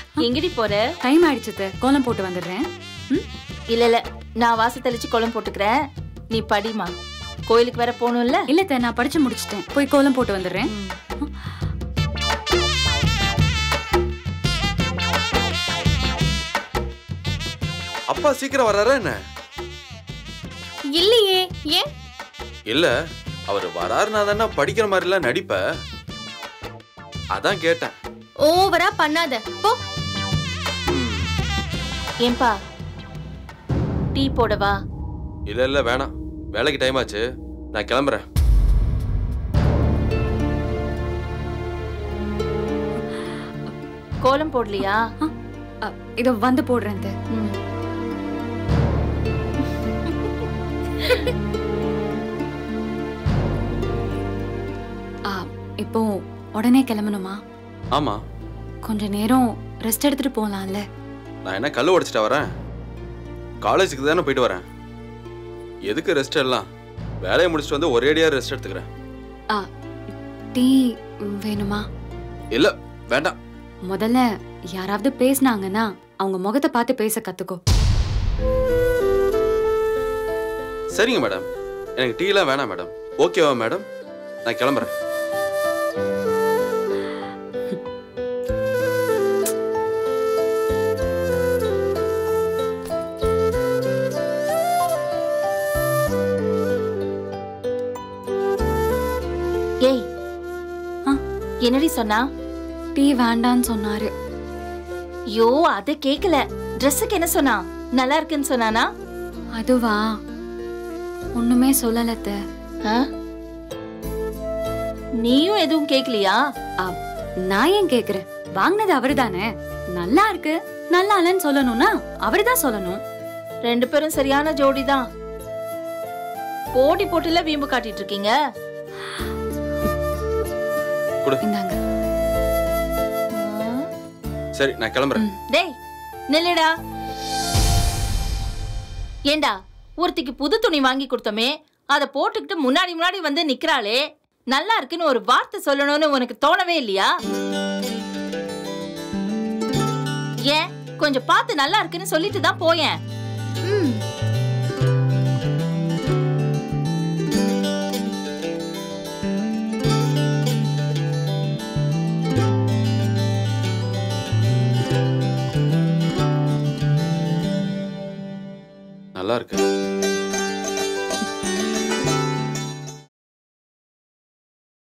எங்கடி போற டைம் ஆயிடுச்சு அத்தை. கோலம் போட்டு வந்துடுறேன் ம்? இல்ல இல்ல நான் வாச தெளிச்சு கோலம் போட்டுக்கிறேன் நீ படிமா கோயிலுக்கு வேற போகணும்ல இல்ல அத்தை, நான் படிச்சு முடிச்சிட்டேன் போய் கோலம் போட்டு வந்துடுறேன் அப்பா சீக்கிரம் வர்றாரா என்ன இல்லையே ஏன் இல்ல அவர் வராருனா தானே படிக்கிற மாதிரிலாம் நடிப்ப அதான் கேட்டேன் ஓவரா பண்ணாத போ ம், ஏன்பா டீ போடவா இல்ல இல்ல வேணாம் வேலைக்கு டைம் ஆச்சு நான் கிளம்புறேன் கோலம் போடலையா அ, இதோ வந்து போடுறேன் அத்தை. ம். ஆ, இப்போ உடனே கிளம்பணுமா ஆமா கொஞ்ச நேரம் ரெஸ்ட் எடுத்துட்டு போலாம்ல நான் என்ன கல் உடைச்சிட்டா வரேன் காலேஜுக்கு தானே போயிட்டு வரேன் எதுக்கு ரெஸ்ட் எல்லாம் வேலையை முடிச்சுட்டு வந்து ஒரேடியா ரெஸ்ட் எடுத்துக்கிறேன் ஆ, டீ வேணுமா இல்ல வேண்டாம் முதல்ல யாராவது பேசுனாங்கன்னா அவங்க முகத்தை பார்த்து பேச கத்துக்கோ சரிங்க மேடம் எனக்கு டீலாம் வேணாம் மேடம் ஓகேவா மேடம் நான் கிளம்புறேன் ஏய் ஆ? என்னடி சொன்னா டீ வேண்டான்னு சொன்னாரு யோ அத கேக்கல ட்ரெஸ்ஸுக்கு என்ன சொன்னா நல்லா இருக்குன்னு சொன்னானா அதுவா ஒண்ணுமே சொல்லல அத்தை. ஆ? நீயும் எதுவும் கேக்கலையா ஆ, நான் ஏன் கேக்குறேன் வாங்கினது அவருதானே நல்லா இருக்கு நல்லா இல்லைன்னு சொல்லணும்னா அவர்தான் சொல்லணும் ரெண்டு பேரும் சரியான ஜோடி தான் போட்டி போட்டுல வீம்பு காட்டிட்டு இருக்கீங்க இந்தாங்க ஆ? சரி நான் கிளம்புறேன் டேய் நில்லுடா ஏண்டா ஒருத்திக்கு புது துணி வாங்கி கொடுத்தோமே அத போட்டுக்கிட்டு முன்னாடி முன்னாடி வந்து நிக்கிறாளே நல்லா இருக்குன்னு ஒரு வார்த்தை சொல்லணும்னு உனக்கு தோணவே இல்லையா ஏன் கொஞ்சம் பார்த்து நல்லா இருக்குன்னு சொல்லிட்டு தான் போயேன் ம் நல்லா இருக்கு